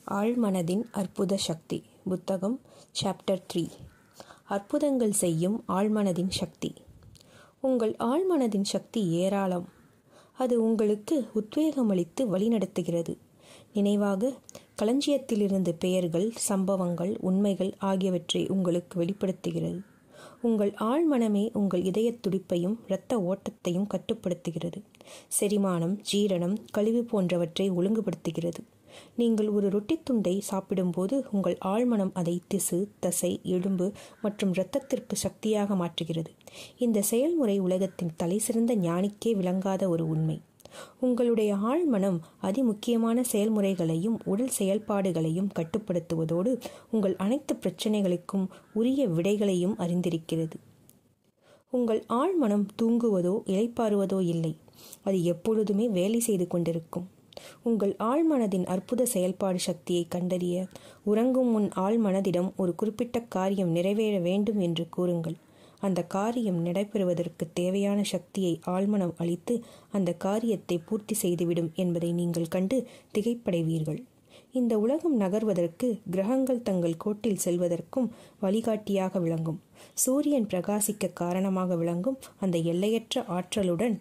ஆழ்மனதின் அற்புத சக்தி புத்தகம் chapter three அற்புதங்கள் செய்யும் ஆழ்மனதின் சக்தி உங்கள் ஆழ்மனதின் சக்தி ஏராளம் அது உங்களுக்கு உத்வேகமளித்து வழிநடத்துகிறது நினைவாக களஞ்சியத்திலிருந்து பெயர்கள் சம்பவங்கள் உண்மைகள் ஆகியவற்றை உங்களுக்கு வெளிப்படுத்துகிறது உங்கள் ஆழ்மனமே உங்கள் இதயத் துடிப்பையும் இரத்த ஓட்டத்தையும் கட்டுப்படுத்துகிறது செரிமானம் ஜீரணம் கழிவு போன்றவற்றை ஒழுங்குபடுத்துகிறது நீங்கள் ஒரு ரொட்டி துண்டை சாப்பிடும்போது உங்கள் ஆழ்மனம் அதை திசு தசை எலும்பு மற்றும் இரத்தத்திற்கு சக்தியாக மாற்றுகிறது இந்த செயல்முறை உலகத்தின் தலைசிறந்த ஞானிக்கே விளங்காத ஒரு உண்மை உங்களுடைய ஆழ்மனம் அதிமுக்கியமான செயல்முறைகளையும் உடல் செயல்பாடுகளையும் கட்டுப்படுத்துவதோடு உங்கள் அனைத்து பிரச்சனைகளுக்கும் உரிய விடைகளையும் அறிந்திருக்கிறது உங்கள் ஆழ்மனம் தூங்குவதோ இலைப்பாறுவதோ இல்லை அது எப்பொழுதுமே வேலை செய்து கொண்டிருக்கும் உங்கள் ஆழ்மனதின் அற்புத செயல்பாடு சக்தியை கண்டறிய உறங்கும் முன் ஆழ்மனதிடம் ஒரு குறிப்பிட்ட காரியம் நிறைவேற வேண்டும் என்று கூறுங்கள் அந்த காரியம் நடைபெறுவதற்கு தேவையான சக்தியை ஆழ்மனம் அளித்து அந்த காரியத்தை பூர்த்தி செய்துவிடும் என்பதை நீங்கள் கண்டு திகைப்படைவீர்கள் இந்த உலகம் நகர்வதற்கு கிரகங்கள் தங்கள் கோட்டில் செல்வதற்கும் வழிகாட்டியாக விளங்கும் சூரியன் பிரகாசிக்க காரணமாக விளங்கும் அந்த எல்லையற்ற ஆற்றலுடன்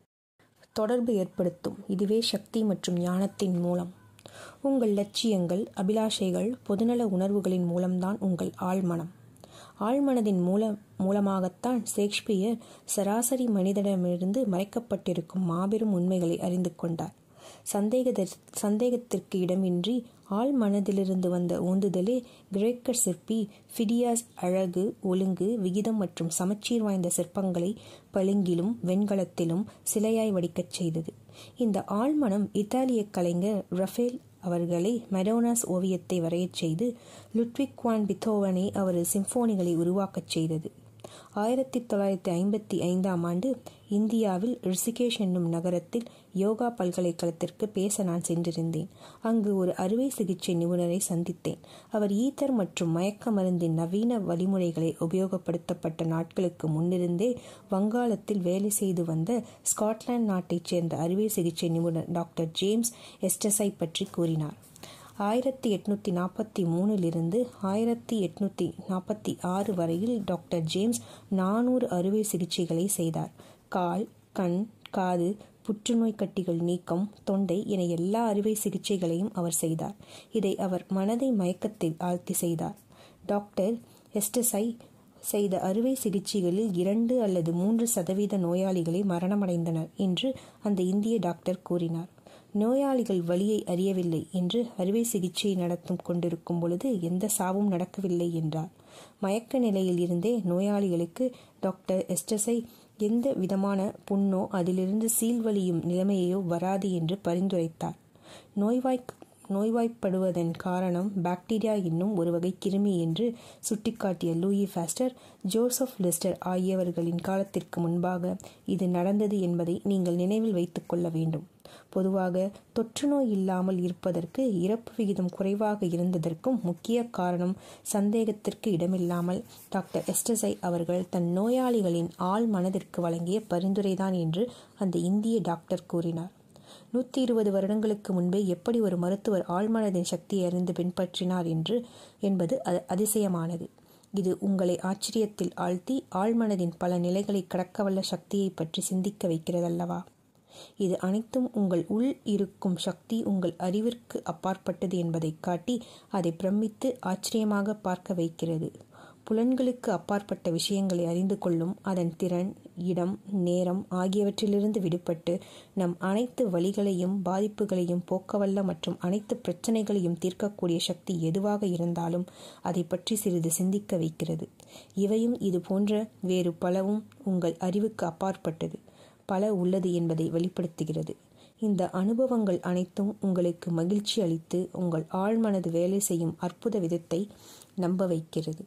தொடர்பு ஏற்படுத்தும் இதுவே சக்தி மற்றும் ஞானத்தின் மூலம் உங்கள் லட்சியங்கள் அபிலாஷைகள் பொதுநல உணர்வுகளின் மூலம்தான் உங்கள் ஆழ்மனம் ஆழ்மனதின் மூல மூலமாகத்தான் ஷேக்ஸ்பியர் சராசரி மனிதனிடமிருந்து மறைக்கப்பட்டிருக்கும் மாபெரும் உண்மைகளை அறிந்து கொண்டார் சந்தேக சந்தேகத்திற்கு இடமின்றி ஆழ் மனதிலிருந்து வந்த ஊந்துதலே கிரேக்க சிற்பி ஃபிடியாஸ் அழகு ஒழுங்கு விகிதம் மற்றும் சமச்சீர் வாய்ந்த சிற்பங்களை பளிங்கிலும் வெண்கலத்திலும் சிலையாய் வடிக்கச் செய்தது இந்த ஆழ்மனம் இத்தாலிய கலைஞர் ரஃபேல் அவர்களை மெடோனாஸ் ஓவியத்தை வரையச் செய்து லுட்விக் வான் பித்தோவனை அவரது சிம்போனிகளை உருவாக்கச் செய்தது ஆயிரத்தி தொள்ளாயிரத்தி ஐம்பத்தி ஐந்தாம் ஆண்டு இந்தியாவில் ரிஷிகேஷ் என்னும் நகரத்தில் யோகா பல்கலைக்கழகத்திற்கு பேச நான் சென்றிருந்தேன் அங்கு ஒரு அறுவை சிகிச்சை நிபுணரை சந்தித்தேன் அவர் ஈத்தர் மற்றும் மயக்க மருந்தின் நவீன வழிமுறைகளை உபயோகப்படுத்தப்பட்ட நாட்களுக்கு முன்னிருந்தே வங்காளத்தில் வேலை செய்து வந்த ஸ்காட்லாந்து நாட்டைச் சேர்ந்த அறுவை சிகிச்சை நிபுணர் டாக்டர் ஜேம்ஸ் எஸ்டஸை பற்றி கூறினார் ஆயிரத்தி எட்நூற்றி நாற்பத்தி மூணிலிருந்து ஆயிரத்தி எட்நூற்றி நாற்பத்தி ஆறு வரையில் டாக்டர் ஜேம்ஸ் நானூறு அறுவை சிகிச்சைகளை செய்தார் கால் கண் காது புற்றுநோய் கட்டிகள் நீக்கம் தொண்டை என எல்லா அறுவை சிகிச்சைகளையும் அவர் செய்தார் இதை அவர் மனதை மயக்கத்தில் ஆழ்த்தி செய்தார் டாக்டர் எஸ்டஸை செய்த அறுவை சிகிச்சைகளில் இரண்டு அல்லது மூன்று சதவீத நோயாளிகளை மரணமடைந்தனர் என்று அந்த இந்திய டாக்டர் கூறினார் நோயாளிகள் வழியை அறியவில்லை என்று அறுவை சிகிச்சை நடத்தும் கொண்டிருக்கும் பொழுது எந்த சாவும் நடக்கவில்லை என்றார் மயக்க நிலையில் இருந்தே நோயாளிகளுக்கு டாக்டர் எஸ்டஸை எந்த விதமான புண்ணோ அதிலிருந்து சீல்வழியும் நிலைமையோ வராது என்று பரிந்துரைத்தார் நோய்வாய் நோய்வாய்ப்படுவதன் காரணம் பாக்டீரியா என்னும் ஒரு வகை கிருமி என்று சுட்டிக்காட்டிய லூயி ஃபாஸ்டர் ஜோசப் லெஸ்டர் ஆகியவர்களின் காலத்திற்கு முன்பாக இது நடந்தது என்பதை நீங்கள் நினைவில் வைத்துக் கொள்ள வேண்டும் பொதுவாக தொற்றுநோய் இல்லாமல் இருப்பதற்கு இறப்பு விகிதம் குறைவாக இருந்ததற்கும் முக்கிய காரணம் சந்தேகத்திற்கு இடமில்லாமல் டாக்டர் எஸ்டஸை அவர்கள் தன் நோயாளிகளின் ஆள் மனதிற்கு வழங்கிய பரிந்துரைதான் என்று அந்த இந்திய டாக்டர் கூறினார் நூற்றி இருபது வருடங்களுக்கு முன்பே எப்படி ஒரு மருத்துவர் ஆழ்மனதின் சக்தியை அறிந்து பின்பற்றினார் என்று என்பது அதிசயமானது இது உங்களை ஆச்சரியத்தில் ஆழ்த்தி ஆழ்மனதின் பல நிலைகளை கடக்கவல்ல சக்தியை பற்றி சிந்திக்க வைக்கிறதல்லவா இது அனைத்தும் உங்கள் உள் இருக்கும் சக்தி உங்கள் அறிவிற்கு அப்பாற்பட்டது என்பதை காட்டி அதை பிரமித்து ஆச்சரியமாக பார்க்க வைக்கிறது புலன்களுக்கு அப்பாற்பட்ட விஷயங்களை அறிந்து கொள்ளும் அதன் திறன் இடம் நேரம் ஆகியவற்றிலிருந்து விடுபட்டு நம் அனைத்து வழிகளையும் பாதிப்புகளையும் போக்கவல்ல மற்றும் அனைத்து பிரச்சனைகளையும் தீர்க்கக்கூடிய சக்தி எதுவாக இருந்தாலும் அதை பற்றி சிறிது சிந்திக்க வைக்கிறது இவையும் இது போன்ற வேறு பலவும் உங்கள் அறிவுக்கு அப்பாற்பட்டது பல உள்ளது என்பதை வெளிப்படுத்துகிறது இந்த அனுபவங்கள் அனைத்தும் உங்களுக்கு மகிழ்ச்சி அளித்து உங்கள் ஆழ்மனது வேலை செய்யும் அற்புத விதத்தை நம்ப வைக்கிறது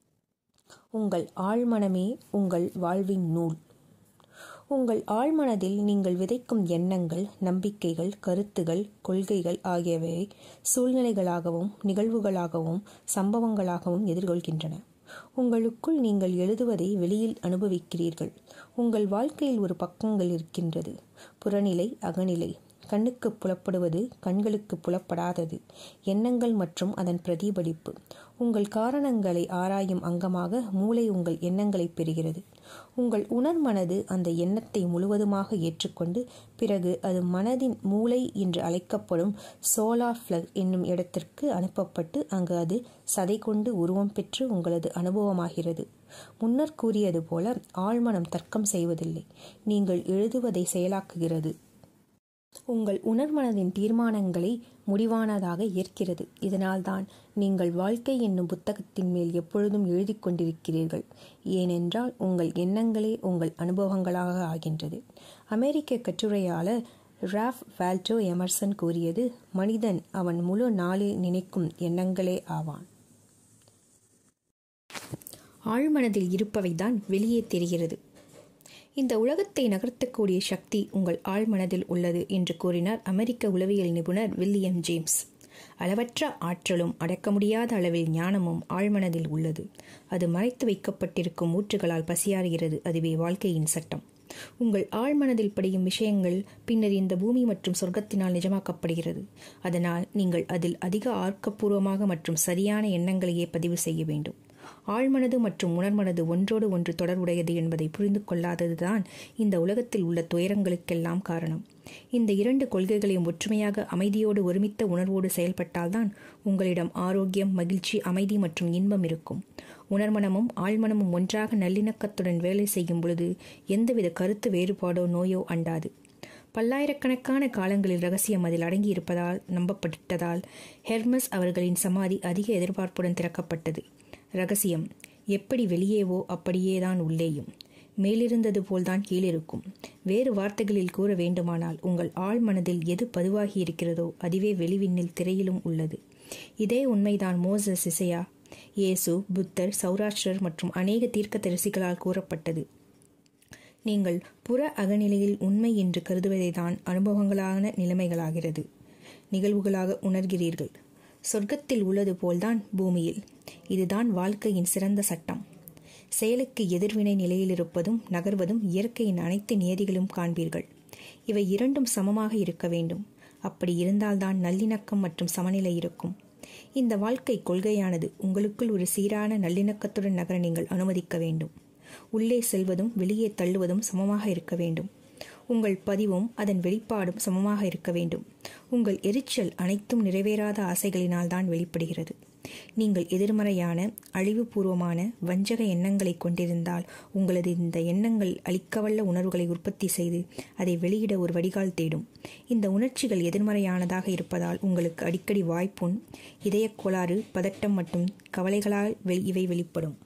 உங்கள் ஆழ்மனமே உங்கள் வாழ்வின் நூல் உங்கள் ஆழ்மனதில் நீங்கள் விதைக்கும் எண்ணங்கள் நம்பிக்கைகள் கருத்துகள் கொள்கைகள் ஆகியவை சூழ்நிலைகளாகவும் நிகழ்வுகளாகவும் சம்பவங்களாகவும் எதிர்கொள்கின்றன உங்களுக்குள் நீங்கள் எழுதுவதை வெளியில் அனுபவிக்கிறீர்கள் உங்கள் வாழ்க்கையில் ஒரு பக்கங்கள் இருக்கின்றது புறநிலை அகநிலை கண்ணுக்கு புலப்படுவது கண்களுக்கு புலப்படாதது எண்ணங்கள் மற்றும் அதன் பிரதிபலிப்பு உங்கள் காரணங்களை ஆராயும் அங்கமாக மூளை உங்கள் எண்ணங்களை பெறுகிறது உங்கள் உணர்மனது அந்த எண்ணத்தை முழுவதுமாக ஏற்றுக்கொண்டு பிறகு அது மனதின் மூளை என்று அழைக்கப்படும் சோலார் ஃபிளக் என்னும் இடத்திற்கு அனுப்பப்பட்டு அங்கு அது சதை கொண்டு உருவம் பெற்று உங்களது அனுபவமாகிறது முன்னர் கூறியது போல ஆழ்மனம் தர்க்கம் செய்வதில்லை நீங்கள் எழுதுவதை செயலாக்குகிறது உங்கள் உணர்மனதின் தீர்மானங்களை முடிவானதாக ஏற்கிறது இதனால்தான் நீங்கள் வாழ்க்கை என்னும் புத்தகத்தின் மேல் எப்பொழுதும் எழுதி கொண்டிருக்கிறீர்கள் ஏனென்றால் உங்கள் எண்ணங்களே உங்கள் அனுபவங்களாக ஆகின்றது அமெரிக்க கட்டுரையாளர் ராஃப் வால்டோ எமர்சன் கூறியது மனிதன் அவன் முழு நாளில் நினைக்கும் எண்ணங்களே ஆவான் ஆழ்மனதில் இருப்பவைதான் வெளியே தெரிகிறது இந்த உலகத்தை நகர்த்தக்கூடிய சக்தி உங்கள் ஆழ்மனதில் உள்ளது என்று கூறினார் அமெரிக்க உளவியல் நிபுணர் வில்லியம் ஜேம்ஸ் அளவற்ற ஆற்றலும் அடக்க முடியாத அளவில் ஞானமும் ஆழ்மனதில் உள்ளது அது மறைத்து வைக்கப்பட்டிருக்கும் ஊற்றுகளால் பசியாறுகிறது அதுவே வாழ்க்கையின் சட்டம் உங்கள் ஆழ்மனதில் படியும் விஷயங்கள் பின்னர் இந்த பூமி மற்றும் சொர்க்கத்தினால் நிஜமாக்கப்படுகிறது அதனால் நீங்கள் அதில் அதிக ஆக்கப்பூர்வமாக மற்றும் சரியான எண்ணங்களையே பதிவு செய்ய வேண்டும் ஆழ்மனது மற்றும் உணர்மனது ஒன்றோடு ஒன்று தொடர்புடையது என்பதை புரிந்து கொள்ளாததுதான் இந்த உலகத்தில் உள்ள துயரங்களுக்கெல்லாம் காரணம் இந்த இரண்டு கொள்கைகளையும் ஒற்றுமையாக அமைதியோடு ஒருமித்த உணர்வோடு செயல்பட்டால்தான் உங்களிடம் ஆரோக்கியம் மகிழ்ச்சி அமைதி மற்றும் இன்பம் இருக்கும் உணர்மனமும் ஆழ்மனமும் ஒன்றாக நல்லிணக்கத்துடன் வேலை செய்யும் பொழுது எந்தவித கருத்து வேறுபாடோ நோயோ அண்டாது பல்லாயிரக்கணக்கான காலங்களில் ரகசியம் அதில் அடங்கியிருப்பதால் நம்பப்பட்டதால் ஹெர்மஸ் அவர்களின் சமாதி அதிக எதிர்பார்ப்புடன் திறக்கப்பட்டது ரகசியம் எப்படி வெளியேவோ அப்படியேதான் உள்ளேயும் மேலிருந்தது போல்தான் கீழிருக்கும் வேறு வார்த்தைகளில் கூற வேண்டுமானால் உங்கள் ஆழ் மனதில் எது பதிவாகி இருக்கிறதோ அதுவே வெளிவிண்ணில் திரையிலும் உள்ளது இதே உண்மைதான் மோசஸ் இசையா இயேசு புத்தர் சௌராஷ்டிரர் மற்றும் அநேக தீர்க்கதரிசிகளால் கூறப்பட்டது நீங்கள் புற அகநிலையில் உண்மை என்று கருதுவதை தான் அனுபவங்களான நிலைமைகளாகிறது நிகழ்வுகளாக உணர்கிறீர்கள் சொர்க்கத்தில் உள்ளது போல்தான் பூமியில் இதுதான் வாழ்க்கையின் சிறந்த சட்டம் செயலுக்கு எதிர்வினை நிலையில் இருப்பதும் நகர்வதும் இயற்கையின் அனைத்து நியதிகளும் காண்பீர்கள் இவை இரண்டும் சமமாக இருக்க வேண்டும் அப்படி இருந்தால்தான் நல்லிணக்கம் மற்றும் சமநிலை இருக்கும் இந்த வாழ்க்கை கொள்கையானது உங்களுக்குள் ஒரு சீரான நல்லிணக்கத்துடன் நகர நீங்கள் அனுமதிக்க வேண்டும் உள்ளே செல்வதும் வெளியே தள்ளுவதும் சமமாக இருக்க வேண்டும் உங்கள் பதிவும் அதன் வெளிப்பாடும் சமமாக இருக்க வேண்டும் உங்கள் எரிச்சல் அனைத்தும் நிறைவேறாத ஆசைகளினால் தான் வெளிப்படுகிறது நீங்கள் எதிர்மறையான அழிவுபூர்வமான வஞ்சக எண்ணங்களை கொண்டிருந்தால் உங்களது இந்த எண்ணங்கள் அளிக்கவல்ல உணர்வுகளை உற்பத்தி செய்து அதை வெளியிட ஒரு வடிகால் தேடும் இந்த உணர்ச்சிகள் எதிர்மறையானதாக இருப்பதால் உங்களுக்கு அடிக்கடி வாய்ப்புண் இதயக் கோளாறு பதட்டம் மற்றும் கவலைகளால் இவை வெளிப்படும்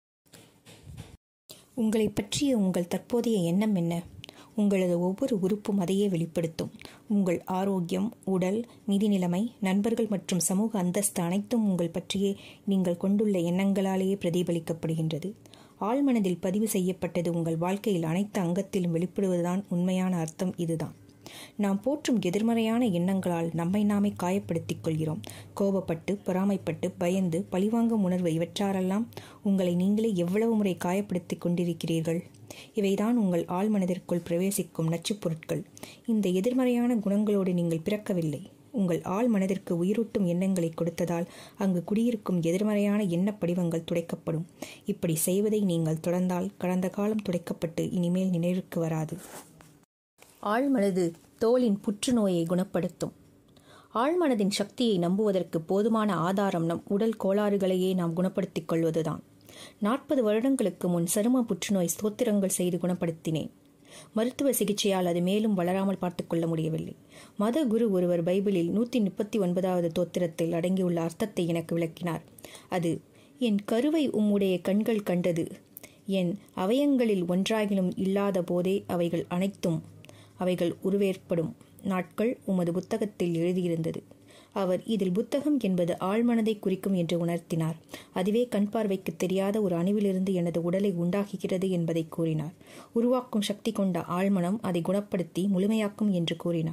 உங்களை பற்றிய உங்கள் தற்போதைய எண்ணம் என்ன உங்களது ஒவ்வொரு உறுப்பும் அதையே வெளிப்படுத்தும் உங்கள் ஆரோக்கியம் உடல் நிதி நிலைமை நண்பர்கள் மற்றும் சமூக அந்தஸ்து அனைத்தும் உங்கள் பற்றியே நீங்கள் கொண்டுள்ள எண்ணங்களாலேயே பிரதிபலிக்கப்படுகின்றது ஆழ்மனதில் பதிவு செய்யப்பட்டது உங்கள் வாழ்க்கையில் அனைத்து அங்கத்திலும் வெளிப்படுவதுதான் உண்மையான அர்த்தம் இதுதான் நாம் போற்றும் எதிர்மறையான எண்ணங்களால் நம்மை நாமே காயப்படுத்திக் கொள்கிறோம் கோபப்பட்டு பொறாமைப்பட்டு பயந்து பழிவாங்கும் உணர்வு இவற்றாரெல்லாம் உங்களை நீங்களே எவ்வளவு முறை காயப்படுத்திக் கொண்டிருக்கிறீர்கள் இவைதான் உங்கள் ஆழ் மனதிற்குள் பிரவேசிக்கும் நச்சுப் பொருட்கள் இந்த எதிர்மறையான குணங்களோடு நீங்கள் பிறக்கவில்லை உங்கள் ஆழ் மனதிற்கு உயிரூட்டும் எண்ணங்களை கொடுத்ததால் அங்கு குடியிருக்கும் எதிர்மறையான எண்ண படிவங்கள் துடைக்கப்படும் இப்படி செய்வதை நீங்கள் தொடர்ந்தால் கடந்த காலம் துடைக்கப்பட்டு இனிமேல் நினைவுக்கு வராது ஆழ்மனது தோலின் புற்றுநோயை குணப்படுத்தும் ஆழ்மனதின் சக்தியை நம்புவதற்கு போதுமான ஆதாரம் நம் உடல் கோளாறுகளையே நாம் குணப்படுத்திக் கொள்வதுதான் நாற்பது வருடங்களுக்கு முன் சரும புற்றுநோய் ஸ்தோத்திரங்கள் செய்து குணப்படுத்தினேன் மருத்துவ சிகிச்சையால் அது மேலும் வளராமல் பார்த்துக் கொள்ள முடியவில்லை மத குரு ஒருவர் பைபிளில் நூற்றி முப்பத்தி ஒன்பதாவது தோத்திரத்தில் அடங்கியுள்ள அர்த்தத்தை எனக்கு விளக்கினார் அது என் கருவை உம்முடைய கண்கள் கண்டது என் அவயங்களில் ஒன்றாகிலும் இல்லாத போதே அவைகள் அனைத்தும் அவைகள் உருவேற்படும் நாட்கள் உமது புத்தகத்தில் எழுதியிருந்தது அவர் இதில் புத்தகம் என்பது ஆழ்மனதை குறிக்கும் என்று உணர்த்தினார் அதுவே கண் பார்வைக்கு தெரியாத ஒரு அணுவிலிருந்து எனது உடலை உண்டாக்குகிறது என்பதை கூறினார் உருவாக்கும் சக்தி கொண்ட ஆழ்மனம் அதை குணப்படுத்தி முழுமையாக்கும் என்று கூறினார்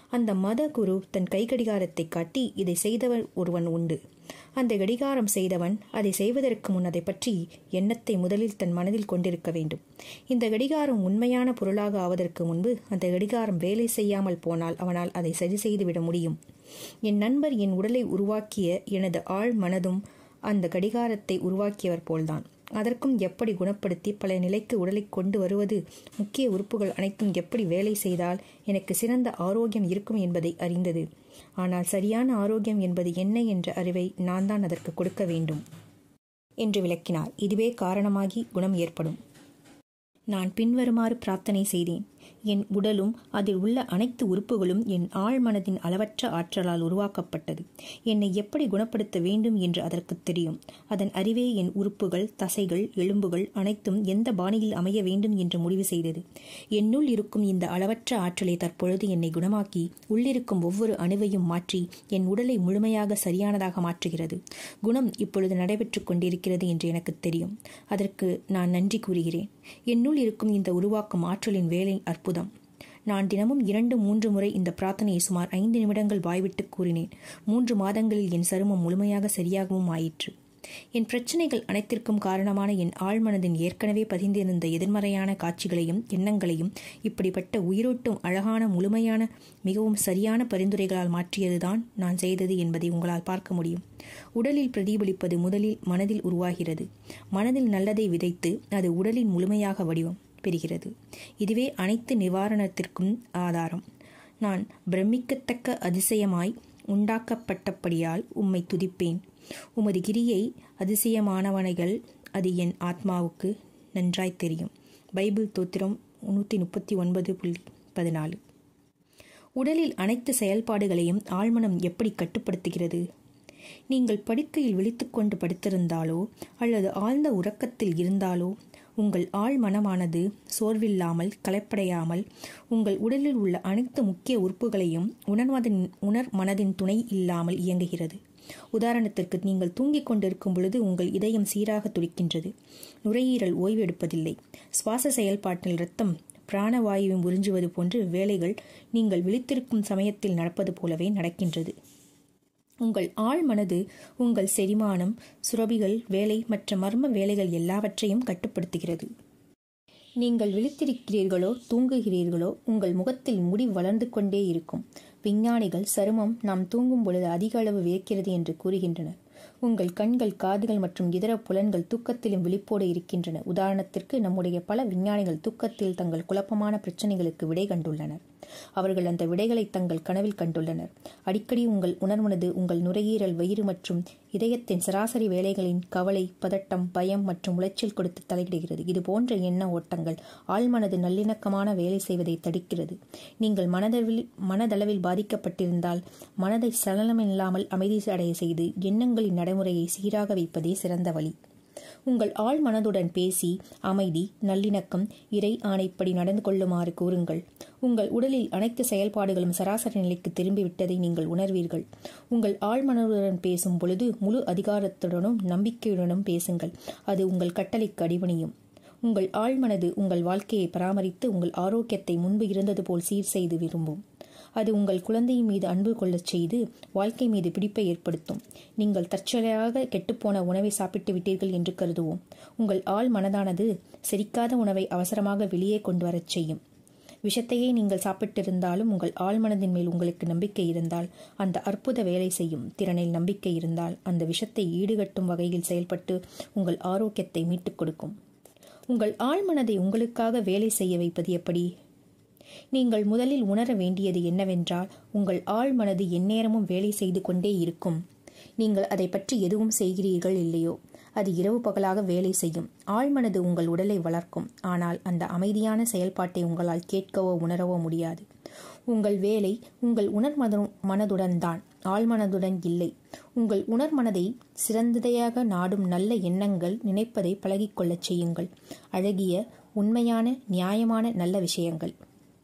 அந்த மத குரு தன் கைகடிகாரத்தை காட்டி இதை செய்தவன் ஒருவன் உண்டு அந்த கடிகாரம் செய்தவன் அதை செய்வதற்கு முன் அதை பற்றி எண்ணத்தை முதலில் தன் மனதில் கொண்டிருக்க வேண்டும் இந்த கடிகாரம் உண்மையான பொருளாக ஆவதற்கு முன்பு அந்த கடிகாரம் வேலை செய்யாமல் போனால் அவனால் அதை சரி செய்துவிட முடியும் என் நண்பர் என் உடலை உருவாக்கிய எனது ஆழ் மனதும் அந்த கடிகாரத்தை உருவாக்கியவர் போல்தான் அதற்கும் எப்படி குணப்படுத்தி பல நிலைக்கு உடலை கொண்டு வருவது முக்கிய உறுப்புகள் அனைத்தும் எப்படி வேலை செய்தால் எனக்கு சிறந்த ஆரோக்கியம் இருக்கும் என்பதை அறிந்தது ஆனால் சரியான ஆரோக்கியம் என்பது என்ன என்ற அறிவை நான் தான் அதற்கு கொடுக்க வேண்டும் என்று விளக்கினார் இதுவே காரணமாகி குணம் ஏற்படும் நான் பின்வருமாறு பிரார்த்தனை செய்தேன் என் உடலும் அதில் உள்ள அனைத்து உறுப்புகளும் என் ஆழ்மனதின் அளவற்ற ஆற்றலால் உருவாக்கப்பட்டது என்னை எப்படி குணப்படுத்த வேண்டும் என்று அதற்கு தெரியும் அதன் அறிவே என் உறுப்புகள் தசைகள் எலும்புகள் அனைத்தும் எந்த பாணியில் அமைய வேண்டும் என்று முடிவு செய்தது என்னுள் இருக்கும் இந்த அளவற்ற ஆற்றலை தற்பொழுது என்னை குணமாக்கி உள்ளிருக்கும் ஒவ்வொரு அணுவையும் மாற்றி என் உடலை முழுமையாக சரியானதாக மாற்றுகிறது குணம் இப்பொழுது நடைபெற்றுக் கொண்டிருக்கிறது என்று எனக்கு தெரியும் அதற்கு நான் நன்றி கூறுகிறேன் என்னுள் இருக்கும் இந்த உருவாக்கும் ஆற்றலின் வேலை அற்புதம் நான் தினமும் இரண்டு மூன்று முறை இந்த பிரார்த்தனையை சுமார் ஐந்து நிமிடங்கள் வாய்விட்டு கூறினேன் மூன்று மாதங்களில் என் சருமம் முழுமையாக சரியாகவும் ஆயிற்று என் பிரச்சனைகள் அனைத்திற்கும் காரணமான என் ஆழ்மனதின் ஏற்கனவே பதிந்திருந்த எதிர்மறையான காட்சிகளையும் எண்ணங்களையும் இப்படிப்பட்ட உயிரோட்டும் அழகான முழுமையான மிகவும் சரியான பரிந்துரைகளால் மாற்றியதுதான் நான் செய்தது என்பதை உங்களால் பார்க்க முடியும் உடலில் பிரதிபலிப்பது முதலில் மனதில் உருவாகிறது மனதில் நல்லதை விதைத்து அது உடலின் முழுமையாக வடிவம் பெறுகிறது இதுவே அனைத்து நிவாரணத்திற்கும் ஆதாரம் நான் பிரமிக்கத்தக்க அதிசயமாய் உண்டாக்கப்பட்டபடியால் உம்மை துதிப்பேன் உமது கிரியை அதிசயமானவனைகள் அது என் ஆத்மாவுக்கு நன்றாய் தெரியும் பைபிள் தோத்திரம் நூற்றி முப்பத்தி ஒன்பது புள்ளி பதினாலு உடலில் அனைத்து செயல்பாடுகளையும் ஆழ்மனம் எப்படி கட்டுப்படுத்துகிறது நீங்கள் படுக்கையில் விழித்துக்கொண்டு படுத்திருந்தாலோ அல்லது ஆழ்ந்த உறக்கத்தில் இருந்தாலோ உங்கள் ஆழ் மனமானது சோர்வில்லாமல் கலைப்படையாமல் உங்கள் உடலில் உள்ள அனைத்து முக்கிய உறுப்புகளையும் உணர்வதன் உணர் மனதின் துணை இல்லாமல் இயங்குகிறது உதாரணத்திற்கு நீங்கள் தூங்கிக் கொண்டிருக்கும் பொழுது உங்கள் இதயம் சீராக துடிக்கின்றது நுரையீரல் ஓய்வெடுப்பதில்லை சுவாச செயல்பாட்டில் இரத்தம் பிராணவாயுவை உறிஞ்சுவது போன்று வேலைகள் நீங்கள் விழித்திருக்கும் சமயத்தில் நடப்பது போலவே நடக்கின்றது உங்கள் ஆழ் மனது உங்கள் செரிமானம் சுரபிகள் வேலை மற்ற மர்ம வேலைகள் எல்லாவற்றையும் கட்டுப்படுத்துகிறது நீங்கள் விழித்திருக்கிறீர்களோ தூங்குகிறீர்களோ உங்கள் முகத்தில் முடி வளர்ந்து கொண்டே இருக்கும் விஞ்ஞானிகள் சருமம் நாம் தூங்கும் பொழுது அதிக அளவு வியக்கிறது என்று கூறுகின்றனர் உங்கள் கண்கள் காதுகள் மற்றும் இதர புலன்கள் தூக்கத்திலும் விழிப்போடு இருக்கின்றன உதாரணத்திற்கு நம்முடைய பல விஞ்ஞானிகள் தூக்கத்தில் தங்கள் குழப்பமான பிரச்சனைகளுக்கு விடை கண்டுள்ளனர் அவர்கள் அந்த விடைகளை தங்கள் கனவில் கண்டுள்ளனர் அடிக்கடி உங்கள் உணர்மனது உங்கள் நுரையீரல் வயிறு மற்றும் இதயத்தின் சராசரி வேலைகளின் கவலை பதட்டம் பயம் மற்றும் உளைச்சல் கொடுத்து தலையிடுகிறது இது போன்ற எண்ண ஓட்டங்கள் ஆழ்மனது நல்லிணக்கமான வேலை செய்வதை தடுக்கிறது நீங்கள் மனதளவில் மனதளவில் பாதிக்கப்பட்டிருந்தால் மனதை சலனமில்லாமல் அமைதி அடைய செய்து எண்ணங்களின் நடைமுறையை சீராக வைப்பதே சிறந்த வழி உங்கள் ஆழ் மனதுடன் பேசி அமைதி நல்லிணக்கம் இறை ஆணைப்படி நடந்து கொள்ளுமாறு கூறுங்கள் உங்கள் உடலில் அனைத்து செயல்பாடுகளும் சராசரி நிலைக்கு திரும்பிவிட்டதை நீங்கள் உணர்வீர்கள் உங்கள் ஆழ் மனதுடன் பேசும் பொழுது முழு அதிகாரத்துடனும் நம்பிக்கையுடனும் பேசுங்கள் அது உங்கள் கட்டளைக்கு அடிபணியும் உங்கள் ஆழ்மனது உங்கள் வாழ்க்கையை பராமரித்து உங்கள் ஆரோக்கியத்தை முன்பு இருந்தது போல் சீர் செய்து விரும்பும் அது உங்கள் குழந்தையின் மீது அன்பு கொள்ளச் செய்து வாழ்க்கை மீது பிடிப்பை ஏற்படுத்தும் நீங்கள் தற்செயலாக கெட்டுப்போன உணவை சாப்பிட்டு விட்டீர்கள் என்று கருதுவோம் உங்கள் ஆள் மனதானது செரிக்காத உணவை அவசரமாக வெளியே கொண்டு வரச் செய்யும் விஷத்தையே நீங்கள் சாப்பிட்டிருந்தாலும் உங்கள் ஆழ்மனதின் மேல் உங்களுக்கு நம்பிக்கை இருந்தால் அந்த அற்புத வேலை செய்யும் திறனில் நம்பிக்கை இருந்தால் அந்த விஷத்தை ஈடுகட்டும் வகையில் செயல்பட்டு உங்கள் ஆரோக்கியத்தை மீட்டுக் கொடுக்கும் உங்கள் ஆழ்மனதை உங்களுக்காக வேலை செய்ய வைப்பது எப்படி நீங்கள் முதலில் உணர வேண்டியது என்னவென்றால் உங்கள் ஆழ் மனது எந்நேரமும் வேலை செய்து கொண்டே இருக்கும் நீங்கள் அதை பற்றி எதுவும் செய்கிறீர்கள் இல்லையோ அது இரவு பகலாக வேலை செய்யும் ஆழ்மனது உங்கள் உடலை வளர்க்கும் ஆனால் அந்த அமைதியான செயல்பாட்டை உங்களால் கேட்கவோ உணரவோ முடியாது உங்கள் வேலை உங்கள் உணர் மனதுடன் தான் ஆழ்மனதுடன் இல்லை உங்கள் உணர் மனதை சிறந்ததையாக நாடும் நல்ல எண்ணங்கள் நினைப்பதை பழகிக்கொள்ளச் செய்யுங்கள் அழகிய உண்மையான நியாயமான நல்ல விஷயங்கள்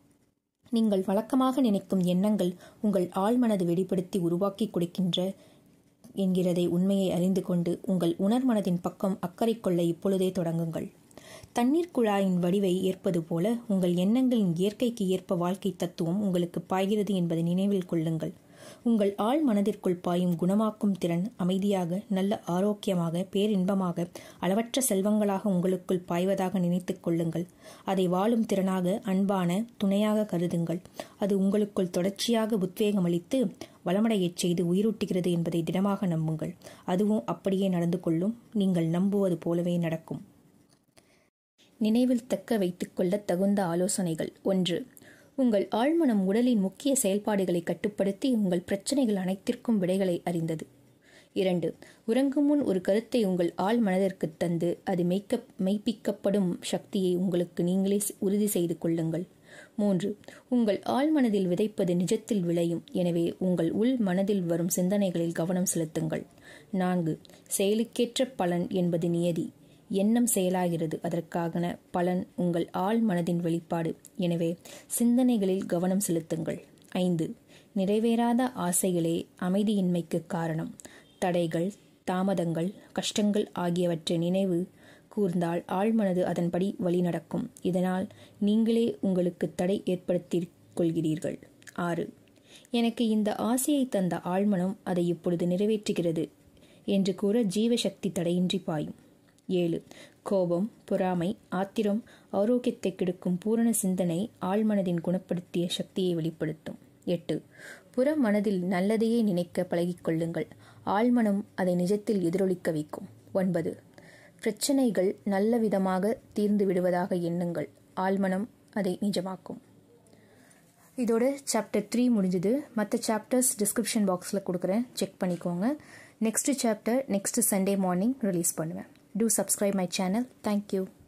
நீங்கள் வழக்கமாக நினைக்கும் எண்ணங்கள் உங்கள் ஆழ்மனது வெளிப்படுத்தி உருவாக்கி கொடுக்கின்ற என்கிறதை உண்மையை அறிந்து கொண்டு உங்கள் உணர்மனதின் பக்கம் அக்கறை கொள்ள இப்பொழுதே தொடங்குங்கள் தண்ணீர் குழாயின் வடிவை ஏற்பது போல உங்கள் எண்ணங்களின் இயற்கைக்கு ஏற்ப வாழ்க்கை தத்துவம் உங்களுக்கு பாய்கிறது என்பதை நினைவில் கொள்ளுங்கள் உங்கள் ஆழ் மனதிற்குள் பாயும் குணமாக்கும் திறன் அமைதியாக நல்ல ஆரோக்கியமாக பேரின்பமாக அளவற்ற செல்வங்களாக உங்களுக்குள் பாய்வதாக நினைத்துக் கொள்ளுங்கள் அதை வாழும் திறனாக அன்பான துணையாக கருதுங்கள் அது உங்களுக்குள் தொடர்ச்சியாக உத்வேகம் அளித்து வளமடையச் செய்து உயிரூட்டுகிறது என்பதை திடமாக நம்புங்கள் அதுவும் அப்படியே நடந்து கொள்ளும் நீங்கள் நம்புவது போலவே நடக்கும் நினைவில் தக்க வைத்துக்கொள்ள தகுந்த ஆலோசனைகள் ஒன்று உங்கள் ஆழ்மனம் உடலின் முக்கிய செயல்பாடுகளை கட்டுப்படுத்தி உங்கள் பிரச்சனைகள் அனைத்திற்கும் விடைகளை அறிந்தது இரண்டு உறங்கும் முன் ஒரு கருத்தை உங்கள் ஆழ் மனதிற்கு தந்து அது மெய்க்க மெய்ப்பிக்கப்படும் சக்தியை உங்களுக்கு நீங்களே உறுதி செய்து கொள்ளுங்கள் மூன்று உங்கள் ஆழ் மனதில் விதைப்பது நிஜத்தில் விளையும் எனவே உங்கள் உள் மனதில் வரும் சிந்தனைகளில் கவனம் செலுத்துங்கள் நான்கு செயலுக்கேற்ற பலன் என்பது நியதி எண்ணம் செயலாகிறது அதற்கான பலன் உங்கள் ஆழ் மனதின் வெளிப்பாடு எனவே சிந்தனைகளில் கவனம் செலுத்துங்கள் ஐந்து நிறைவேறாத ஆசைகளே அமைதியின்மைக்கு காரணம் தடைகள் தாமதங்கள் கஷ்டங்கள் ஆகியவற்றை நினைவு கூர்ந்தால் ஆழ்மனது அதன்படி வழிநடக்கும் இதனால் நீங்களே உங்களுக்கு தடை ஏற்படுத்திக் கொள்கிறீர்கள் ஆறு எனக்கு இந்த ஆசையை தந்த ஆழ்மனம் அதை இப்பொழுது நிறைவேற்றுகிறது என்று கூற ஜீவசக்தி தடையின்றி பாயும் ஏழு கோபம் பொறாமை ஆத்திரம் ஆரோக்கியத்தை கெடுக்கும் பூரண சிந்தனை ஆழ்மனதின் குணப்படுத்திய சக்தியை வெளிப்படுத்தும் எட்டு புற மனதில் நல்லதையே நினைக்க பழகிக்கொள்ளுங்கள் ஆழ்மனம் அதை நிஜத்தில் எதிரொலிக்க வைக்கும் ஒன்பது பிரச்சனைகள் நல்ல விதமாக தீர்ந்து விடுவதாக எண்ணுங்கள் ஆழ்மனம் அதை நிஜமாக்கும் இதோட சாப்டர் த்ரீ முடிஞ்சுது மற்ற சாப்டர்ஸ் டிஸ்கிரிப்ஷன் பாக்ஸில் கொடுக்குறேன் செக் பண்ணிக்கோங்க next chapter next Sunday morning release பண்ணுவேன் Do subscribe my channel. Thank you.